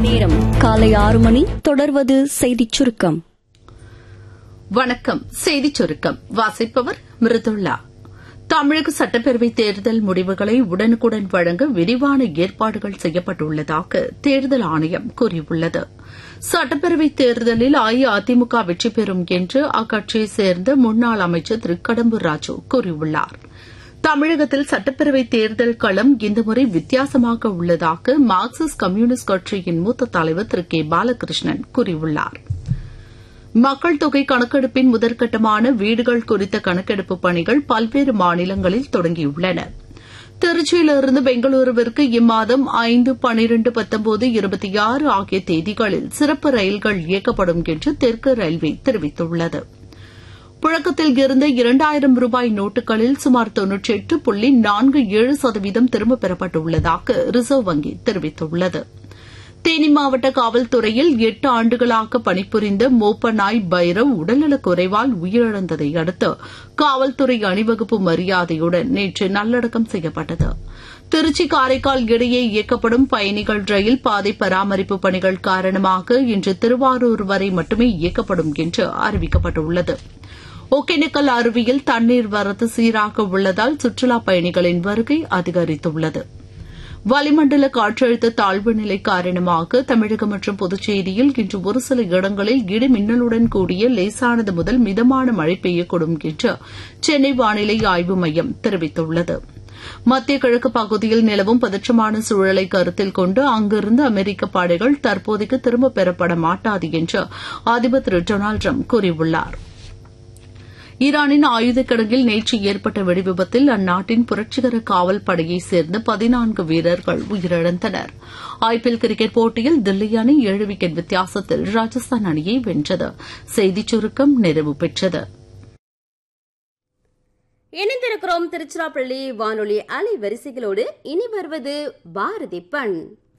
நேரம் காலை ஆறு மணி தொடர்வது செய்திச் சுருக்கம் வணக்கம் செய்திச் சுருக்கம் வாசிப்பவர் மிருதுல்லா தமிழக சட்டப்பேரவைத் தேர்தல் முடிவுகளை உடனுக்குடன் வழங்க விரிவான ஏற்பாடுகள் செய்யப்பட்டுள்ளதாக தேர்தல் ஆணையம் கூறியுள்ளது சட்டப்பேரவைத் தேர்தலில் அஇஅதிமுக வெற்றி பெறும் என்று அக்கட்சியைச் சேர்ந்த முன்னாள் அமைச்சர் திரு கடம்பூர் ராஜு கூறியுள்ளார் தமிழகத்தில் சட்டப்பேரவைத் தேர்தல் களம் இந்த முறை வித்தியாசமாக உள்ளதாக மார்க்சிஸ்ட் கம்யூனிஸ்ட் கட்சியின் மூத்த தலைவர் திரு கே பாலகிருஷ்ணன் கூறியுள்ளாா் மக்கள் தொகை கணக்கெடுப்பின் முதற்கட்டமான வீடுகள் குறித்த கணக்கெடுப்பு பணிகள் பல்வேறு மாநிலங்களில் தொடங்கியுள்ளன திருச்சியிலிருந்து பெங்களூருவிற்கு இம்மாதம் ஐந்து பனிரெண்டு பத்தொன்பது இருபத்தி ஆறு ஆகிய தேதிகளில் சிறப்பு ரயில்கள் இயக்கப்படும் என்று தெற்கு ரயில்வே தெரிவித்துள்ளது புழக்கத்தில் இருந்த இரண்டாயிரம் ரூபாய் நோட்டுகளில் சுமார் தொன்னூற்றி எட்டு புள்ளி நான்கு ஏழு சதவீதம் திரும்பப் பெறப்பட்டுள்ளதாக ரிசர்வ் வங்கி தெரிவித்துள்ளது தேனி மாவட்ட காவல்துறையில் எட்டு ஆண்டுகளாக பணிபுரிந்த மோப்ப நாய் பைரவ் உடல்நலக் குறைவால் உயிரிழந்ததை அடுத்து காவல்துறை அணிவகுப்பு மரியாதையுடன் நேற்று நல்லடக்கம் செய்யப்பட்டது திருச்சி காரைக்கால் இடையே இயக்கப்படும் பயணிகள் ரயில் பாதை பராமரிப்பு பணிகள் காரணமாக இன்று திருவாரூர் வரை மட்டுமே இயக்கப்படும் என்று அறிவிக்கப்பட்டுள்ளது ஒகேனக்கல் அருவியில் தண்ணீர் வரத்து சீராக உள்ளதால் சுற்றுலாப் பயணிகளின் வருகை அதிகரித்துள்ளது வளிமண்டல காற்றழுத்த தாழ்வு நிலை காரணமாக தமிழகம் மற்றும் புதுச்சேரியில் இன்று ஒரு சில இடங்களில் இடி மின்னலுடன் கூடிய லேசானது முதல் மிதமான மழை பெய்யக்கூடும் என்று சென்னை வானிலை ஆய்வு மையம் தெரிவித்துள்ளது மத்திய கிழக்கு பகுதியில் நிலவும் பதற்றமான சூழலை கருத்தில் கொண்டு அங்கிருந்து அமெரிக்க படைகள் தற்போதைக்கு திரும்பப் பெறப்பட மாட்டாது என்று அதிபர் திரு டொனால்டு ட்ரம்ப் கூறியுள்ளாா் ஈரானின் ஆயுத கிடங்கில் நேற்று ஏற்பட்ட வெடிவிபத்தில் அந்நாட்டின் புரட்சிகர காவல் படையைச் சேர்ந்த பதினான்கு வீரர்கள் உயிரிழந்தனர் ஐபிஎல் கிரிக்கெட் போட்டியில் தில்லி அணி ஏழு விக்கெட் வித்தியாசத்தில் ராஜஸ்தான் அணியை வென்றது செய்திச் சுருக்கம் நிறைவு பெற்றது இணைந்திருக்கிறோம் திருச்சிராப்பள்ளி வானொலி அலை வரிசைகளோடு இனி வருவது பாரதி பண்